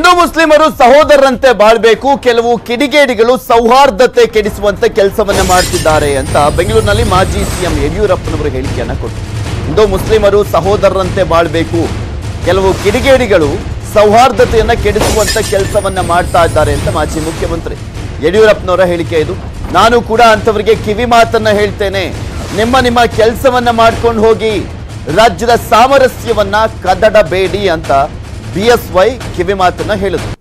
ಹಿಂದೂ ಮುಸ್ಲಿಮರು ಸಹೋದರರಂತೆ ಬಾಳ್ಬೇಕು ಕೆಲವು ಕಿಡಿಗೇಡಿಗಳು ಸೌಹಾರ್ದತೆ ಕೆಡಿಸುವಂತೆ ಕೆಲಸವನ್ನ ಮಾಡ್ತಿದ್ದಾರೆ ಅಂತ ಬೆಂಗಳೂರಿನಲ್ಲಿ ಮಾಜಿ ಸಿಎಂ ಯಡಿಯೂರಪ್ಪನವರು ಹೇಳಿಕೆಯನ್ನ ಕೊಟ್ಟರು ಹಿಂದೂ ಮುಸ್ಲಿಮರು ಸಹೋದರರಂತೆ ಬಾಳ್ಬೇಕು ಕೆಲವು ಕಿಡಿಗೇಡಿಗಳು ಸೌಹಾರ್ದತೆಯನ್ನ ಕೆಡಿಸುವಂತ ಕೆಲಸವನ್ನ ಮಾಡ್ತಾ ಇದ್ದಾರೆ ಅಂತ ಮಾಜಿ ಮುಖ್ಯಮಂತ್ರಿ ಯಡಿಯೂರಪ್ಪನವರ ಹೇಳಿಕೆ ಇದು ನಾನು ಕೂಡ ಅಂತವರಿಗೆ ಕಿವಿ ಮಾತನ್ನ ಹೇಳ್ತೇನೆ ನಿಮ್ಮ ನಿಮ್ಮ ಕೆಲಸವನ್ನ ಮಾಡ್ಕೊಂಡು ಹೋಗಿ ರಾಜ್ಯದ ಸಾಮರಸ್ಯವನ್ನ ಕದಡಬೇಡಿ ಅಂತ ಬಿ ಎಸ್ ವೈ ಕಿವಿ ಮಾತನ್ನ ಹೇಳಿದ್ರು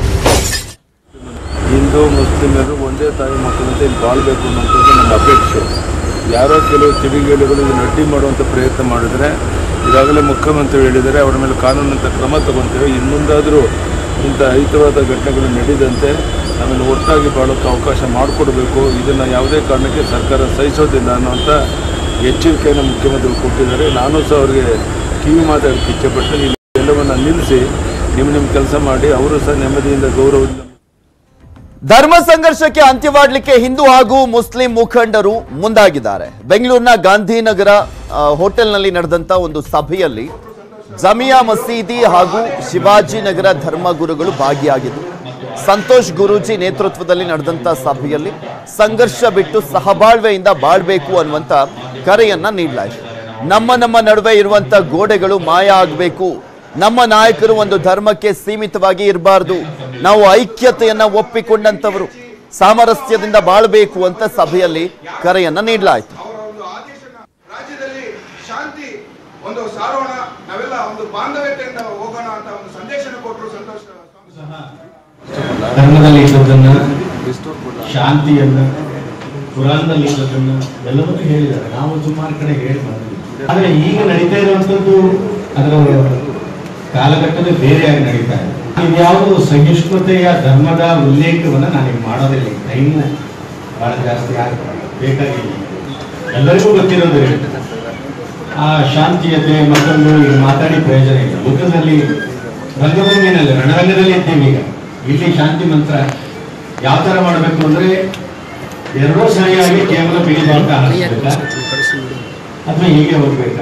ಹಿಂದೂ ಮುಸ್ಲಿಮರು ಒಂದೇ ತಾಯಿ ಮಕ್ಕಳಂತೆ ಇಲ್ಲಿ ಬಾಳ್ಬೇಕು ಅನ್ನೋಂಥದ್ದು ನಮ್ಮ ಅಪೇಕ್ಷೆ ಯಾರೋ ಕೆಲವು ಕಿಡಿಗೇಡಿಗಳು ಇದನ್ನು ಅಡ್ಡಿ ಮಾಡುವಂಥ ಪ್ರಯತ್ನ ಮಾಡಿದರೆ ಈಗಾಗಲೇ ಮುಖ್ಯಮಂತ್ರಿ ಹೇಳಿದ್ದಾರೆ ಅವರ ಮೇಲೆ ಕಾನೂನಂತ ಕ್ರಮ ತಗೊತೇವೆ ಇನ್ನು ಮುಂದಾದರೂ ಇಂಥ ಹಿತವಾದ ಘಟನೆಗಳು ನಡೆದಂತೆ ಆಮೇಲೆ ಒಟ್ಟಾಗಿ ಬಾಳೋಕ್ಕೆ ಅವಕಾಶ ಮಾಡಿಕೊಡ್ಬೇಕು ಇದನ್ನು ಯಾವುದೇ ಕಾರಣಕ್ಕೆ ಸರ್ಕಾರ ಸಹಿಸೋದಿಲ್ಲ ಅನ್ನುವಂಥ ಎಚ್ಚರಿಕೆಯನ್ನು ಮುಖ್ಯಮಂತ್ರಿಗಳು ಕೊಟ್ಟಿದ್ದಾರೆ ನಾನು ಸಹ ಅವರಿಗೆ ಕಿವಿ ಮಾತಾಡೋಕ್ಕೆ ಇಚ್ಛೆಪಟ್ಟು ನೀವು ಎಲ್ಲವನ್ನು ನಿಲ್ಲಿಸಿ ನಿಮ್ಮ ನಿಮ್ಮ ಕೆಲಸ ಮಾಡಿ ಅವರು ಸಹ ನೆಮ್ಮದಿಯಿಂದ ಗೌರವದಿಂದ ಧರ್ಮ ಸಂಘರ್ಷಕ್ಕೆ ಅಂತ್ಯವಾಡಲಿಕ್ಕೆ ಹಿಂದೂ ಹಾಗೂ ಮುಸ್ಲಿಂ ಮುಖಂಡರು ಮುಂದಾಗಿದ್ದಾರೆ ಬೆಂಗಳೂರಿನ ಗಾಂಧಿನಗರ ಆ, ಹೋಟೆಲ್ನಲ್ಲಿ ನಡೆದಂತ ಒಂದು ಸಭೆಯಲ್ಲಿ ಜಮಿಯಾ ಮಸೀದಿ ಹಾಗೂ ಶಿವಾಜಿನಗರ ಧರ್ಮಗುರುಗಳು ಭಾಗಿಯಾಗಿದ್ದರು ಸಂತೋಷ್ ಗುರೂಜಿ ನೇತೃತ್ವದಲ್ಲಿ ನಡೆದಂತ ಸಭೆಯಲ್ಲಿ ಸಂಘರ್ಷ ಬಿಟ್ಟು ಸಹಬಾಳ್ವೆಯಿಂದ ಬಾಳ್ಬೇಕು ಅನ್ನುವಂತ ಕರೆಯನ್ನ ನೀಡಲಾಯಿತು ನಮ್ಮ ನಮ್ಮ ನಡುವೆ ಇರುವಂತ ಗೋಡೆಗಳು ಮಾಯ ಆಗಬೇಕು ನಮ್ಮ ನಾಯಕರು ಒಂದು ಧರ್ಮಕ್ಕೆ ಸೀಮಿತವಾಗಿ ಇರಬಾರ್ದು ನಾವು ಐಕ್ಯತೆಯನ್ನ ಒಪ್ಪಿಕೊಂಡಂತವರು ಸಾಮರಸ್ಯದಿಂದ ಬಾಳ್ಬೇಕು ಅಂತ ಸಭೆಯಲ್ಲಿ ಕರೆಯನ್ನ ನೀಡಲಾಯಿತು ಅವರ ಒಂದು ಆದೇಶನ ರಾಜ್ಯದಲ್ಲಿ ಶಾಂತಿ ಒಂದು ಸಾರೋಣ ನಾವೆಲ್ಲ ಒಂದು ಬಾಂಧವ್ಯತೆಯಿಂದ ಹೋಗೋಣ ಅಂತ ಒಂದು ಸಂದೇಶನ ಕೊಟ್ಟರು ಸಂತೋಷ್ ಸ್ವಾಮಿ ಧರ್ಮದಲ್ಲಿ ಇದ್ದದನ್ನ ಶಾಂತಿಯನ್ನ ಪುರಾಣದಲ್ಲಿ ಇದ್ದದನ್ನ ಎಲ್ಲವನ್ನೂ ಹೇಳಿದ್ದಾರೆ ನಾವು ಸುಮಾರು ಕಡೆ ಹೇಳಿ ಬಂದ್ವಿ ಆದ್ರೆ ಈಗ ನಡೀತಾ ಇರುವಂತದ್ದು ಅದರ ಕಾಲಘಟ್ಟದ ಬೇರೆಯಾಗಿ ನಡೀತಾ ಇದೆ ಇದ್ಯಾವುದು ಸಹಿಷ್ಣುತೆಯ ಧರ್ಮದ ಉಲ್ಲೇಖವನ್ನ ನಾನೀಗ ಮಾಡೋದಿಲ್ಲ ಟೈಮು ಬಹಳ ಜಾಸ್ತಿ ಆಗ ಬೇಕಾಗಿಲ್ಲ ಎಲ್ಲರಿಗೂ ಗೊತ್ತಿರೋದ್ರಿಂದ ಆ ಶಾಂತಿಯತೆ ಮತ್ತೊಂದು ಈಗ ಮಾತಾಡಿ ಪ್ರಯೋಜನ ಇಲ್ಲ ಮುಖದಲ್ಲಿ ರಂಗಭೂಮಿನಲ್ಲಿ ರಣರಂಗದಲ್ಲಿ ಇದ್ದೀವಿ ಈಗ ಇಲ್ಲಿ ಶಾಂತಿ ಮಂತ್ರ ಯಾವ ತರ ಮಾಡಬೇಕು ಅಂದ್ರೆ ಎರಡೂ ಸರಿಯಾಗಿ ಕೇವಲ ಬಿಳಿ ಅಂತ ಅನ್ನಿಸ್ಬೇಕಾ ಅಥವಾ ಹೀಗೆ ಹೋಗ್ಬೇಕಾ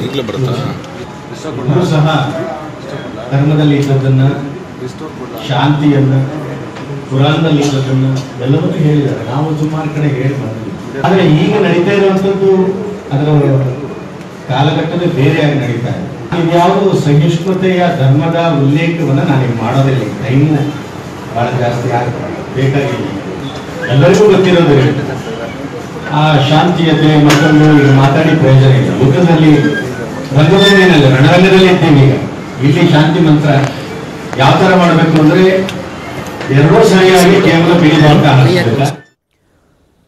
ಇಬ್ರು ಸಹ ಧರ್ಮದಲ್ಲಿ ಇದ್ದದನ್ನ ಶಾಂತಿಯನ್ನ ಪುರಾಣದಲ್ಲಿ ಇದ್ದದನ್ನ ಎಲ್ಲವನ್ನೂ ಹೇಳಿದ್ದಾರೆ ನಾವು ಸುಮಾರು ಕಡೆ ಹೇಳಿ ಬಂದ್ವಿ ಆದ್ರೆ ಈಗ ನಡೀತಾ ಇರುವಂತದ್ದು ಅದರ ಕಾಲಘಟ್ಟದ ಬೇರೆಯಾಗಿ ನಡೀತಾ ಇದೆ ಇದ್ಯಾವುದು ಸಹಿಷ್ಣುತೆಯ ಧರ್ಮದ ಉಲ್ಲೇಖವನ್ನ ನಾನೀಗ ಮಾಡೋದಿಲ್ಲ ಟೈಮು ಬಹಳ ಜಾಸ್ತಿ ಆಗ ಬೇಕಾಗಿಲ್ಲ ಎಲ್ಲರಿಗೂ ಗೊತ್ತಿರೋದ್ರಿಂದ ಆ ಶಾಂತಿಯತೆ ಮತ್ತೊಂದು ಈಗ ಮಾತಾಡಿ ಪ್ರಯೋಜನ ಇಲ್ಲ ಮುಖದಲ್ಲಿ ರಂಗಭೂಮಿನಲ್ಲಿ ರಣರಂಗದಲ್ಲಿ ಇದ್ದೀವಿ ಈಗ ಇಲ್ಲಿ ಶಾಂತಿ ಮಂತ್ರ ಯಾವ ತರ ಮಾಡಬೇಕು ಅಂದ್ರೆ ಎರಡೂ ಸರಿಯಾಗಿ ಕೇವಲ ಬಿಳಿ ಅಂತ ಅನ್ನಿಸ್ಬೇಕಾ